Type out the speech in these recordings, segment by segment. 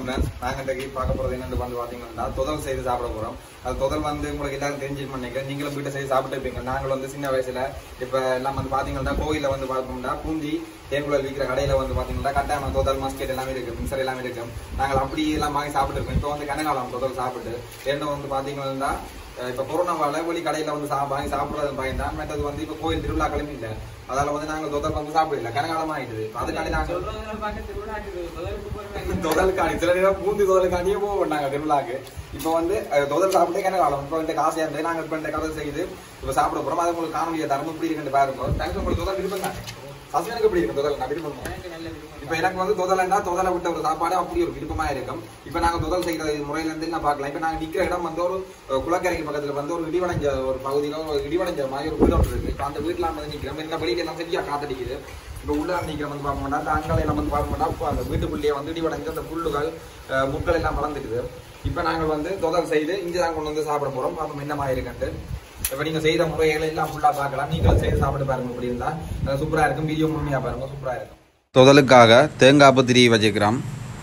வணக்கம் ஃப்ரெண்ட்ஸ் நாங்கள் இன்றைக்கு பார்க்க போகிறது என்னென்னு வந்து பார்த்தீங்கன்னா தொதல் செய்து சாப்பிட போகிறோம் அது தொதல் வந்து உங்களுக்கு எல்லாரும் தெரிஞ்சிருக்கும் நினைக்கிறேன் நீங்களும் வீட்டை செய்து சாப்பிட்டு இருப்பீங்க நாங்கள் வந்து சின்ன வயசுல இப்போ எல்லாம் வந்து பார்த்தீங்கன்னா கோயிலில் வந்து பார்த்தோம்னா பூந்தி தேங்குழல் விற்கிற கடையில் வந்து பார்த்தீங்கன்னா கட்டாயம் தொதல் மஸ்கெட் எல்லாமே இருக்கு மிக்சர் எல்லாமே இருக்கு நாங்கள் அப்படி எல்லாம் வாங்கி சாப்பிட்டு இருக்கோம் இப்போ வந்து கனகாலம் தொதல் சாப்பிட்டு ரெண்டும் வந்து பார்த்தீங்கன்னா அஹ் இப்ப கொரோனாவால வெளி கடையில வந்து சா- வாங்கி சாப்பிடுறது பயன்தான் மற்றது வந்து இப்ப கோயில் திருவிழாக்களும் இல்ல அதால வந்து நாங்க தொதல் வந்து சாப்பிடல கனகாலம் ஆயிடுது அதுக்காண்டி நாங்க சொல்றதுல பார்க்க திருவிழாக்கு முதலுக்கு போறேன் தொதலுக்காண்டி சில நேரம் பூந்தி தொதலுக்காண்டியே போவோம் நாங்க திருவிழாக்கு இப்ப வந்து அஹ், தொதல் சாப்பிட்டே கனகாலம் இப்ப இந்த காசையா இருந்து நாங்க இப்ப இந்த கதை செய்து இப்ப சாப்பிட போறோம் அது உங்களுக்கு காணொலியா தரம் இப்படி இருக்குன்னு பாருங்க தேங்க்ஸ் உங்களுக்கு தொதல் விருப்பம் தான் சசிவனுக்கு எப்படி இருக்கு தொதல் நான் விருப்பம் எனக்கு நல்ல விருப்பம் இப்ப எனக்கு வந்து தொதலன்னா தொதலை விட்ட ஒரு சாப்பாடு அப்படி ஒரு விருப்பமா இருக்கும் இப்ப நாங்க தொதல் செய்யற முறையில இருந்து நான் பார்க்கலாம் இப்ப நாங்க நிக்கிற இடம் வந்து ஒரு அஹ், குளக்கரைக்கு பக்கத்துல வந்து ஒரு இடிவடைஞ்ச ஒரு பகுதியில ஒரு இடிவடைஞ்ச மாதிரி ஒரு வீடு ஒன்று இருக்கு இப்ப அந்த வீட்டுல வந்து நிக்கிறோம் என்ன வெளியில எல்லாம் சரியா காத்தடிக்குது இப்ப உள்ள நிக்கிறோம் வந்து பார்க்க மாட்டா அந்த அங்கால எல்லாம் வந்து பார்க்க மாட்டா அப்ப அந்த வீட்டுக்குள்ளேயே வந்து இடிவடைஞ்ச அந்த புல்லுகள் அஹ், முட்கள் எல்லாம் வளர்ந்துக்குது இப்ப நாங்க வந்து தொதல் செய்து இங்க தான் கொண்டு வந்து சாப்பிட போறோம் பார்ப்போம் என்ன மாதிரி இருக்குன்ட்டு இப்ப நீங்க செய்த முறைகளை எல்லாம் ஃபுல்லா பார்க்கலாம் நீங்களும் செய்து சாப்பிட்டு பாருங்க இப்படி இருந்தா அஹ், சூப்பரா இருக்கும் வீடியோ முழுமையா பாருங்க சூப்பரா இருக்கும் தொதலுக்காக தேங்காய் பத்திரி வச்சுக்கிறோம்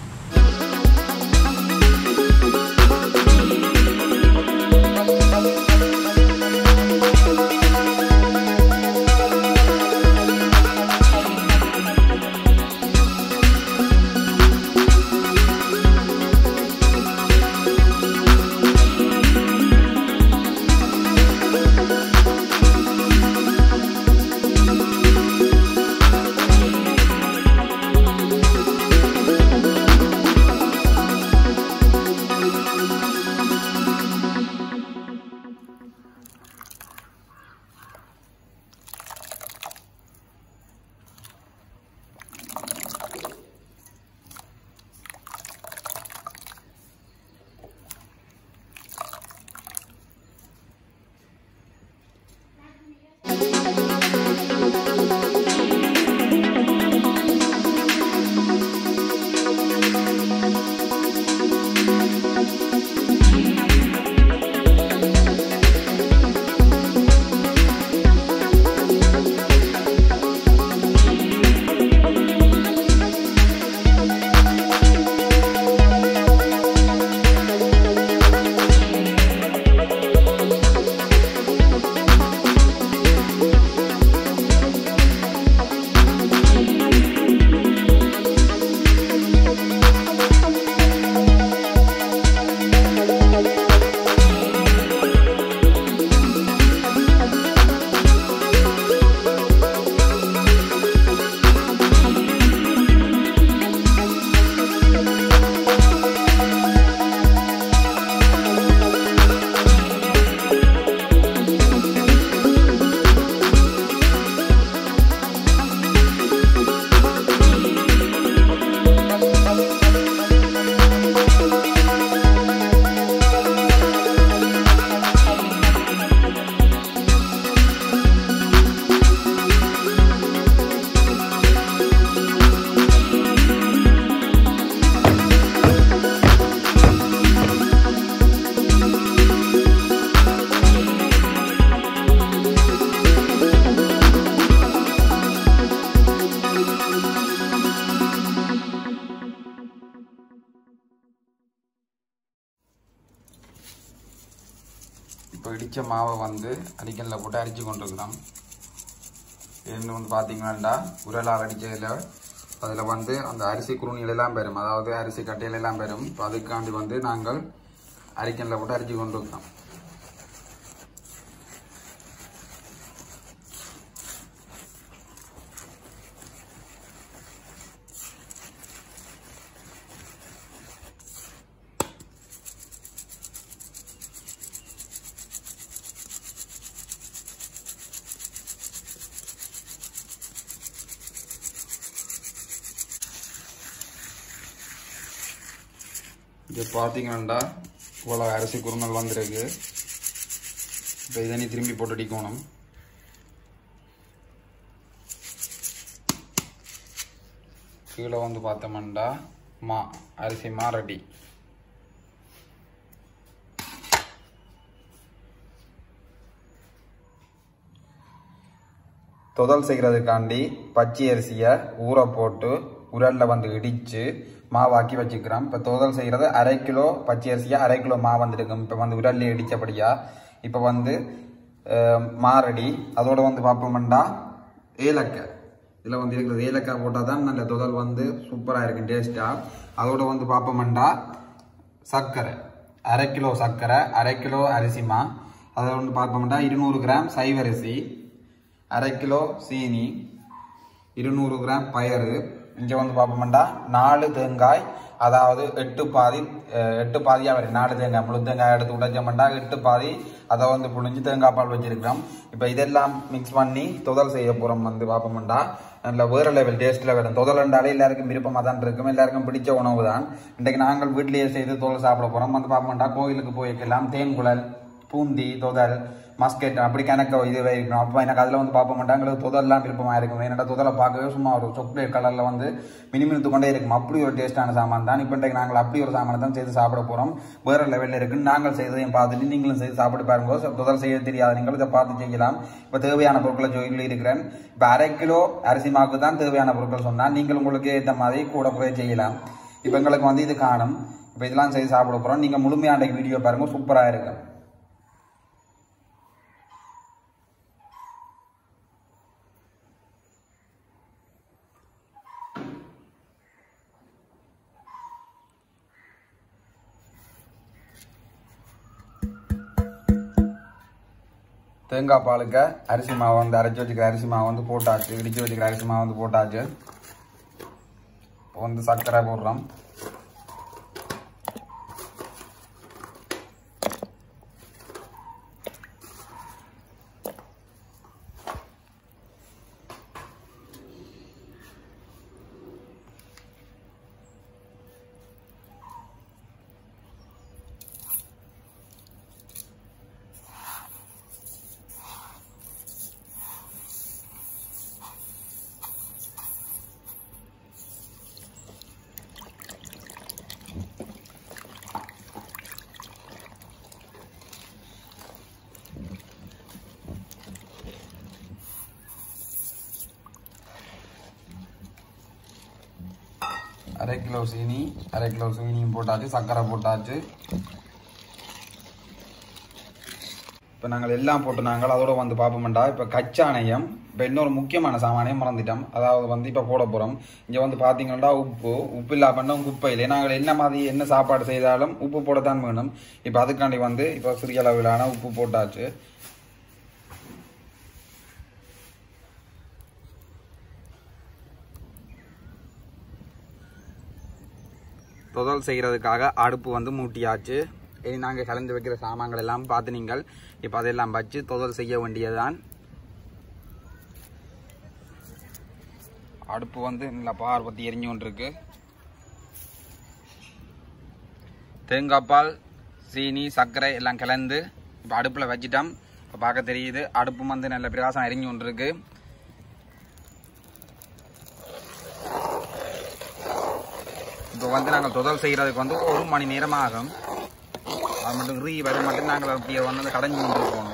இப்போ இடித்த மாவை வந்து அடிக்கல்ல போட்டு அரிச்சு கொண்டிருக்கிறோம் என்ன வந்து பார்த்தீங்கன்னா உரலால் அடித்ததில் அதில் வந்து அந்த அரிசி குருணிகள் எல்லாம் பெறும் அதாவது அரிசி கட்டைகள் எல்லாம் பெறும் இப்போ அதுக்காண்டி வந்து நாங்கள் அரிக்கல்ல போட்டு அரிச்சு கொண்டிருக்கிறோம் இங்கே பார்த்தீங்கன்னா இவ்வளோ அரிசி குருணல் வந்திருக்கு இப்போ இதை நீ திரும்பி போட்டு அடிக்கணும் கீழே வந்து பார்த்தோம்னா மா அரிசி மா ரெடி தொதல் செய்கிறதுக்காண்டி பச்சை அரிசியை ஊற போட்டு உரல்ல வந்து இடித்து மாவாக்கி வச்சுக்கிறோம் இப்போ துவதல் செய்கிறது அரை கிலோ பச்சை அரிசியாக அரை கிலோ மாவு வந்துருக்கும் இப்போ வந்து உரல்ல இடித்தபடியா இப்போ வந்து அஹ், மாரடி அதோட வந்து பார்ப்போம்னா ஏலக்காய் இதில் வந்து இருக்கிறது ஏலக்காய் போட்டால் தான் நல்ல துதல் வந்து சூப்பராக இருக்கும் டேஸ்ட்டாக அதோட வந்து பார்ப்போம்னா சர்க்கரை அரை கிலோ சர்க்கரை அரை கிலோ அரிசிமா அதை வந்து பார்ப்போம்னா இருநூறு கிராம் சைவரிசி அரை கிலோ சீனி இருநூறு கிராம் பயறு இங்கே வந்து பார்ப்போம்னா நாலு தேங்காய் அதாவது எட்டு பாதி அஹ், எட்டு பாதியாக வரும் நாலு தேங்காய் முழு தேங்காய் எடுத்து உடைச்சோம்னா எட்டு பாதி அதை வந்து புழிஞ்சு தேங்காய் பால் வச்சிருக்கிறோம் இப்போ இதெல்லாம் மிக்ஸ் பண்ணி துதல் செய்ய போகிறோம் வந்து பார்ப்போம்னா நல்ல வேறு லெவல் டேஸ்ட்டில் வரும் துதல் என்றாலே எல்லாருக்கும் விருப்பமாக தான் இருக்கும் எல்லாருக்கும் பிடிச்ச உணவு தான் இன்றைக்கு நாங்கள் வீட்டிலேயே செய்து துதல் சாப்பிட போகிறோம் வந்து பார்ப்போம்னா கோயிலுக்கு போய்க்கலாம் தேன்குழல் பூந்தி தொதல் மஸ்கெட் அப்படி கணக்க இது இருக்கணும் அப்போ எனக்கு அதில் வந்து பார்ப்ப மாட்டாங்க எங்களுக்கு துதல்லாம் விருப்பமாக இருக்கும் என்னடா துதலை பார்க்கவே சும்மா ஒரு சாக்லேட் கலரில் வந்து மினிமினுத்து கொண்டே இருக்கும் அப்படி ஒரு டேஸ்டான சாமான் தான் இப்போ இன்றைக்கு நாங்கள் அப்படி ஒரு சாமானை தான் செய்து சாப்பிட போகிறோம் வேறு லெவலில் இருக்குன்னு நாங்கள் செய்ததையும் பார்த்துட்டு நீங்களும் செய்து சாப்பிட்டு பாருங்க ச- துதல் செய்ய தெரியாத நீங்கள் இதை பார்த்து செய்யலாம் இப்போ தேவையான பொருட்களை சொல்லி இருக்கிறேன் இப்போ அரை கிலோ அரிசி மாவுக்கு தான் தேவையான பொருட்கள் சொன்னால் நீங்கள் உங்களுக்கு ஏற்ற மாதிரி கூட குறைய செய்யலாம் இப்போ எங்களுக்கு வந்து இது காணும் இப்போ இதெல்லாம் செய்து சாப்பிட போகிறோம் நீங்கள் முழுமையாக அன்றைக்கு வீடியோ பாருங்க சூப்பராக இருக்கும் தேங்காய் பாலுக்கு அரிசி மாவு வந்து அரைச்சி வச்சுக்கிற அரிசி மாவு வந்து போட்டாச்சு இடிச்சு வச்சுக்கிற அரிசி மாவு வந்து போட்டாச்சு இப்போ வந்து சர்க்கரை போடுறோம் அரை கிலோ சீனி அரை கிலோ சீனியும் போட்டாச்சு சர்க்கரை போட்டாச்சு இப்போ நாங்கள் எல்லாம் போட்டு நாங்கள் அதோட வந்து பார்ப்போம்டா இப்போ கச்சாணையம் இப்போ இன்னொரு முக்கியமான சாமானியம் மறந்துட்டோம் அதாவது வந்து இப்போ போட போகிறோம் இங்கே வந்து பார்த்தீங்கன்னா உப்பு உப்பு இல்லா பண்ணோம் குப்பை இல்லை நாங்கள் என்ன மாதிரி என்ன சாப்பாடு செய்தாலும் உப்பு போடத்தான் வேணும் இப்போ அதுக்காண்டி வந்து இப்போ சிறிய அளவிலான உப்பு போட்டாச்சு தொதல் செய்கிறதுக்காக அடுப்பு வந்து மூட்டியாச்சு இனி நாங்கள் கலந்து வைக்கிற சாமான்கள் எல்லாம் பார்த்து நீங்கள் இப்போ அதெல்லாம் வச்சு தொதல் செய்ய வேண்டியதுதான் அடுப்பு வந்து நல்லா பார் பற்றி எரிஞ்சு கொண்டிருக்கு தேங்காய் பால் சீனி சர்க்கரை எல்லாம் கலந்து இப்போ அடுப்பில் வச்சிட்டோம் இப்போ பார்க்க தெரியுது அடுப்பு வந்து நல்ல பிரகாசம் எரிஞ்சு கொண்டிருக்கு இப்போ வந்து நாங்கள் தொதல் செய்கிறதுக்கு வந்து ஒரு மணி நேரம் ஆகும் அது மட்டும் ரீ வர மட்டும் நாங்கள் அப்படியே வந்து அந்த கடைஞ்சி கொண்டு போகணும்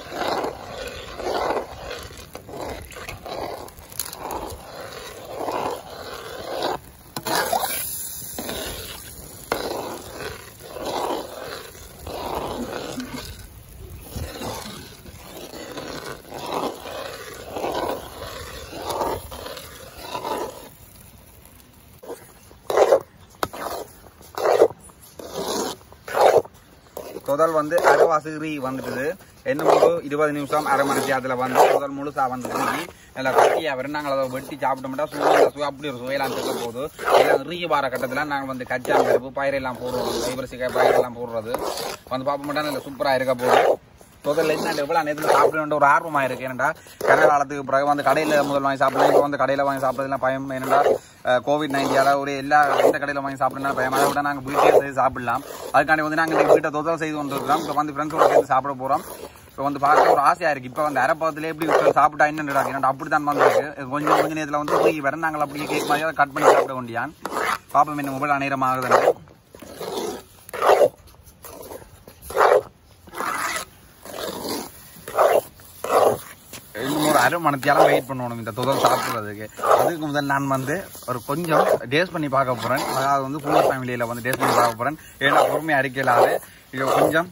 முதல் வந்து அரைவாசி வந்துட்டுது என்ன ஒரு இருபது நிமிஷம் அரை மணி நேரத்தில் வந்து முதல் முழுசா வந்து தூக்கி நல்லா கட்டியாக வரும் நாங்கள் அதை வெட்டி சாப்பிட்டோம்னா சுவை சுவை அப்படி ஒரு சுவையெல்லாம் இருக்க போகுது எல்லாம் ரீ வார கட்டத்தில் நாங்கள் வந்து கச்சா பருப்பு பயிரெல்லாம் போடுறோம் கைபரிசிக்காய் பயிரெல்லாம் போடுறது வந்து பார்ப்ப மாட்டா நல்ல சூப்பராக இருக்க போகுது முதல்ல என்ன எவ்வளோ நேரத்தில் சாப்பிடணுன்ற ஒரு ஆர்வமாக இருக்கு ஏன்னா கடை காலத்துக்கு பிறகு வந்து கடையில் முதல் வாங்கி சாப்பிடலாம் இப்போ வந்து கடையில் வாங்கி சாப்பிட்றதுலாம் பயம் என்னடா கோவிட் நைன்டீனால ஒரு எல்லா எந்த கடையில் வாங்கி சாப்பிடணும் பயம் அதை விட நாங்கள் வீட்டிலே செய்து சாப்பிடலாம் அதுக்காண்டி வந்து நாங்கள் இந்த வீட்டை தொதல் செய்து வந்துருக்கிறோம் இப்போ வந்து ஃப்ரெண்ட்ஸோட சேர்ந்து சாப்பிட போகிறோம் இப்போ வந்து பார்க்க ஒரு ஆசையாக இருக்குது இப்போ வந்து அரப்பகத்திலே எப்படி இப்ப சாப்பிட்டா என்னடா ஏன்னா அப்படி தான் வந்திருக்கு இது கொஞ்சம் கொஞ்சம் நேரத்தில் வந்து தூக்கி வர நாங்கள் அப்படியே கேக் மாதிரி அதை கட் பண்ணி சாப்பிட வேண்டியான் பாப்போம் என்ன மொபைல் அநேரம் ஆகுதுன்னு இன்னும் ஒரு அரை மணத்தியாலும் வெயிட் பண்ணணும் இந்த துதல் சாப்பிட்றதுக்கு அதுக்கு முதல் நான் வந்து ஒரு கொஞ்சம் டேஸ்ட் பண்ணி பார்க்க போறேன் அதாவது வந்து ஃபுல்லர் ஃபேமிலியில வந்து டேஸ்ட் பண்ணி பார்க்க போறேன் ஏன்னா பொறுமை அறிக்கலாது இது கொஞ்சம்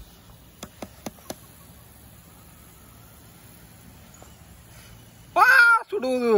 ஆ, சுடுது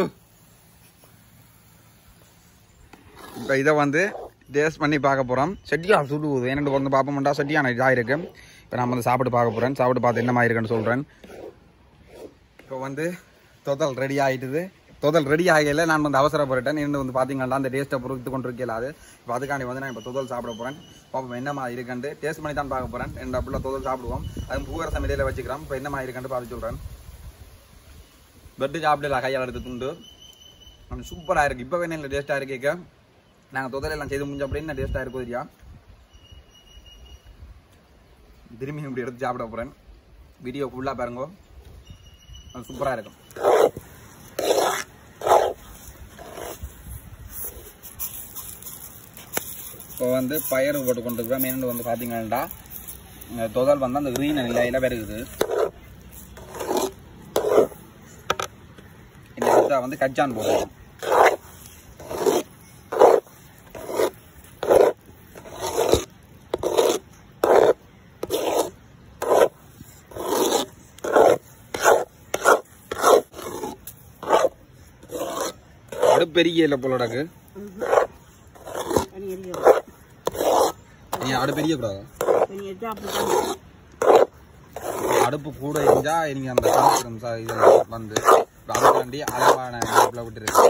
இப்போ இதை வந்து டேஸ்ட் பண்ணி பார்க்க போகிறோம் செட்டியா சுடுவது என்னென்னு வந்து பார்ப்போம்டா செட்டியான இதாக இருக்கு இப்போ நான் வந்து சாப்பிட்டு பார்க்க போகிறேன் சாப்பிட்டு பார்த்து என்ன மாதிரி இருக்குன்னு சொல்கிறேன் இப்போ வந்து தொதல் ரெடி ஆகிட்டுது தொதல் ரெடி ஆகல நான் வந்து அவசரப்பட்டுட்டேன் இருந்து வந்து பார்த்தீங்கன்னா அந்த டேஸ்ட்டை பொறுத்து கொண்டு இருக்கலாது இப்போ அதுக்காண்டி வந்து நான் இப்போ தொதல் சாப்பிட போகிறேன் பார்ப்போம் என்ன மாதிரி இருக்குன்ட்டு டேஸ்ட் பண்ணி தான் பார்க்க போகிறேன் ரெண்டு அப்படிலாம் தொதல் சாப்பிடுவோம் அது பூவரசம் இடையில வச்சுக்கிறோம் இப்போ என்ன மாதிரி இருக்குன்ட்டு பார்த்து சொல்கிறேன் பெட்டு சாப்பிடல கையால் எடுத்து துண்டு சூப்பராக இருக்குது இப்போ வேணும் இல்லை டேஸ்ட்டாக இருக்கேக்க நாங்கள் தொதல் எல்லாம் செய்து முடிஞ்ச அப்படின்னு டேஸ்ட்டாக இருக்கும் தெரியா திரும்பி இப்படி எடுத்து சாப்பிட போகிறேன் வீடியோ ஃபுல்லாக பாருங்க சூப்பராக இருக்கும் இப்போ வந்து பயிர் போட்டு கொண்டு இருக்கிறோம் மெயின் வந்து பார்த்தீங்கன்னா இந்த தொதல் வந்து அந்த க்ரீன் நிலையில வருகுது இந்த இடத்த வந்து கச்சான் போடுறோம் அடுப்பு பெரிய இல்லை போலடாக்கு நீ அடுப்பு பெரிய கூடாது அடுப்பு கூட இருந்தா நீங்க அந்த சமைக்கிற சா- இதுல வந்து அதுக்கு வேண்டி அளவான அடுப்புல விட்டுருக்கு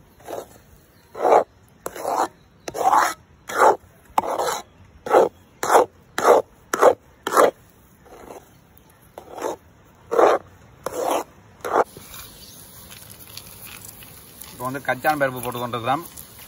இப்போ வந்து கச்சான் பருப்பு போட்டு கொண்டிருக்கிறோம்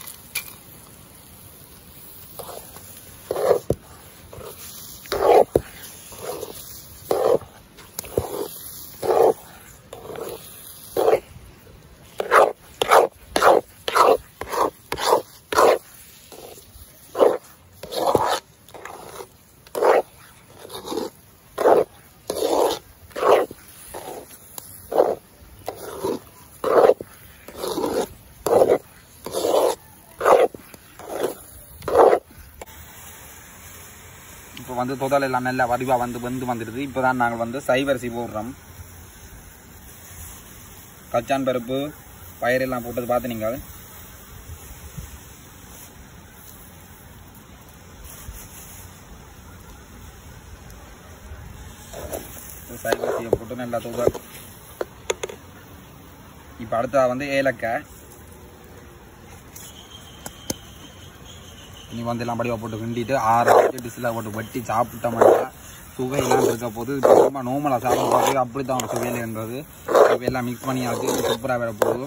இப்போ வந்து தொதல் எல்லாம் நல்லா வடிவா வந்து வந்து வந்துடுது இப்போதான் நாங்கள் வந்து சைவரிசி போடுறோம் கச்சான் பருப்பு பயிரெல்லாம் போட்டது பார்த்து நீங்கள் சைவரிசியை போட்டு நல்லா தொதல் இப்போ அடுத்தா வந்து ஏலக்காய் நீ வந்து எல்லாம் படிவா போட்டு கிண்டிட்டு ஆற வச்சு டிஸ்ல போட்டு வெட்டி சாப்பிட்டோம்னா சுவையெல்லாம் இருக்க போது இப்போ சும்மா நோமலாக சாப்பிட பார்த்து அப்படி தான் சுவையிலன்றது சுவையெல்லாம் மிக்ஸ் பண்ணி ஆச்சு சூப்பராக வர போகுது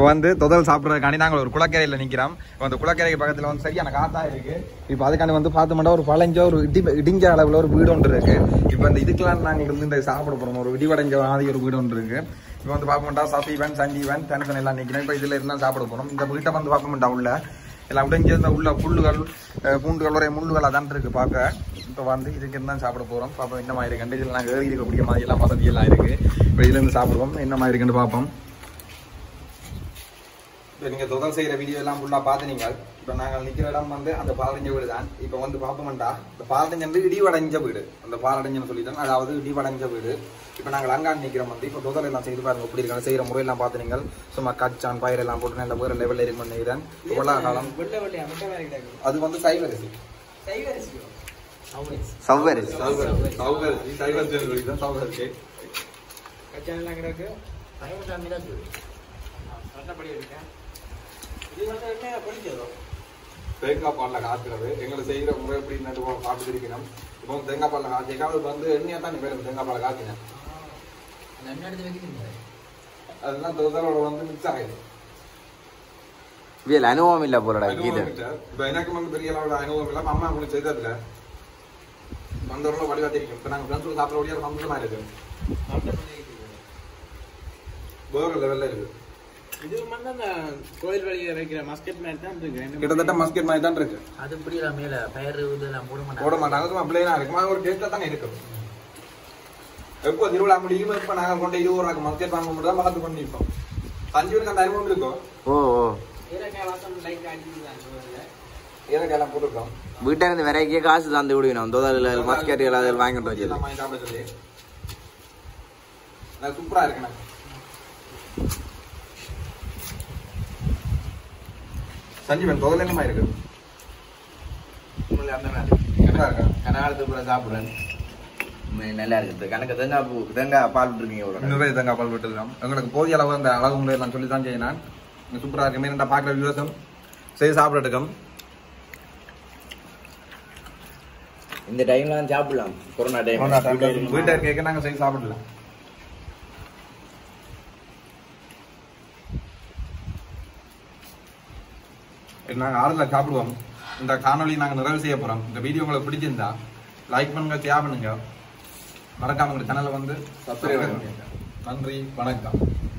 வந்து தொதல் சாப்பிட்றதுக்காண்டி நாங்கள் ஒரு குளக்கரையில் நிற்கிறோம் இப்போ அந்த குளக்கரைக்கு பக்கத்தில் வந்து சரியான காத்தா இருக்கு இப்போ அதுக்காண்டி வந்து பார்த்தோம்னா ஒரு பழஞ்ச ஒரு இடி இடிஞ்ச அளவில் ஒரு வீடு ஒன்று இருக்கு இப்போ இந்த இதுக்கெல்லாம் நாங்கள் இருந்து இந்த சாப்பிட போகிறோம் ஒரு இடிவடைஞ்ச மாதிரி ஒரு வீடு ஒன்று இருக்கு இப்போ வந்து பார்ப்போம்டா சசிவன் சஞ்சீவன் டென்ஷன் எல்லாம் நிற்கிறேன் இப்போ இதில் இருந்தால் சாப்பிட போகிறோம் இந்த வீட்டை வந்து பார்ப்போம்டா உள்ள எல்லாம் உடைஞ்சிருந்த உள்ள புல்லுகள் அஹ், பூண்டுகள் ஒரே முள்ளுகள் அதான் இருக்கு பார்க்க இப்போ வந்து இதுக்கு இருந்தால் சாப்பிட போகிறோம் பார்ப்போம் என்ன மாதிரி இருக்கு இதில் நாங்கள் ஏறி இருக்கக்கூடிய மாதிரி எல்லாம் வசதி எல்லாம் இருக்கு இப்போ இதுலேருந்து சாப்பிடுவோம் என்ன மாதிரி இருக்குன்னு பார்ப்போம் இப்போ நீங்கள் தொதல் செய்கிற வீடியோ எல்லாம் ஃபுல்லாக பார்த்து நீங்கள் இப்போ நாங்கள் நிற்கிற இடம் வந்து அந்த பாலடைஞ்ச வீடு தான் இப்போ வந்து பார்ப்போம்டா இந்த பாலடைஞ்ச வந்து இடிவடைஞ்ச வீடு அந்த பாலடைஞ்சன்னு சொல்லிட்டோம் அதாவது இடிவடைஞ்ச வீடு இப்போ நாங்கள் அங்கான் நிற்கிறோம் வந்து இப்போ தொதல் எல்லாம் செய்து பாருங்க எப்படி இருக்காங்க செய்கிற முறையெல்லாம் பார்த்து நீங்கள் சும்மா கச்சான் பயிர் எல்லாம் போட்டு நல்ல வேறு லெவலில் இருக்கும் நினைக்கிறேன் இவ்வளோ காலம் வெள்ளை வெள்ளையா முட்டை மாதிரி கிடக்கு அது வந்து சைவரிசி சைவரிசியோ சவ்வரிசி சௌகரிசி சைவரிசி தான் சௌகரிசி கச்சான் எல்லாம் கிடக்கு சட்டப்படி இருக்கேன் இது வந்து என்ன படிச்சதோ தேங்காய் பாலில் காய்க்கிறது எங்களை செய்கிற முறை எப்படி நட்டு பார்த்து இருக்கணும் இப்போ தேங்காய் பாலில் காய்ச்சிக்காவது வந்து எண்ணெயாக தான் வேணும் தேங்காய் பாலை காய்ச்சினேன் அதுதான் தொதலோட வந்து மிக்ஸ் ஆகிடும் இவியல் அனுபவம் இல்ல போலடா கீதை இப்போ எனக்கு வந்து பெரிய அளவோட அனுபவம் இல்லாம அம்மா கூட செய்ததுல வந்தவர்களும் வடிவா தெரியும் இப்போ நாங்கள் ஃப்ரெண்ட்ஸோட சாப்பிட வழியாக சந்தோஷமா இருக்கு வேறு லெவலில் இருக்கு இது வந்து அந்த கோயில் வழியில் வைக்கிற மஸ்கெட் மாதிரி தான் இருக்கு கிட்டத்தட்ட மஸ்கெட் மாதிரி தான் இருக்கு அது இப்படிலாம் மேல பயிர் இதெல்லாம் போட மாட்டாங்க போட மாட்டாங்க சும்மா பிள்ளைனா இருக்கும் ஆனா ஒரு டேஸ்ட்டாக தானே இருக்கும் எப்போ திருவிழா முடியும் இப்போ நாங்கள் கொண்டு இருபது ரூபாய்க்கு மஸ்கெட் வாங்க மட்டும் தான் பார்த்து பண்ணி இருப்போம் சஞ்சீவனுக்கு அந்த அனுபவம் இருக்கும் ஓ ஓ ஏலக்காய் வாசம் லைட் அடிச்சுதான் கோயில்ல ஏலக்காயெல்லாம் போட்டுருக்கோம் வீட்டை இருந்து விரைக்கே காசு தந்து விடுவினோம் தோதல் மஸ்கேட்டுகள் அதில் வாங்கிட்டு வச்சு எல்லாம் வாங்கி சாப்பிட சொல்லி நான் சூப்பரா இருக்கேன் சஞ்சீவன் தொகை என்னமா இருக்கு அந்த மாதிரி நல்லா இருக்கா கனகாலத்து கூட சாப்பிடுறேன் உண்மையிலே நல்லா இருக்குது கணக்கு தேங்காய் பூ தேங்காய் பால் விட்டுருக்கீங்க ஒரு நிறைய தேங்காய் பால் விட்டுருக்கோம் எங்களுக்கு போதிய அளவு அந்த அளவு முறை எல்லாம் சொல்லி தான் செய்யணும் சூப்பரா இருக்கு மீன் பார்க்குற விவசாயம் செய்து சாப்பிடட்டுக்கும் இந்த டைம்ல தான் சாப்பிடலாம் கொரோனா டைம் வீட்டை இருக்க நாங்க செய்து சாப்பிடலாம் நாங்கள் ஆறுல சாப்பிடுவோம் இந்த காணொளி நாங்கள் நிறைவு செய்ய போறோம் இந்த வீடியோ உங்களுக்கு பிடிச்சிருந்தா லைக் பண்ணுங்க ஷேர் பண்ணுங்க மறக்காம எங்க சேனலை வந்து சப்ஸ்கிரைப் பண்ணுங்க நன்றி வணக்கம்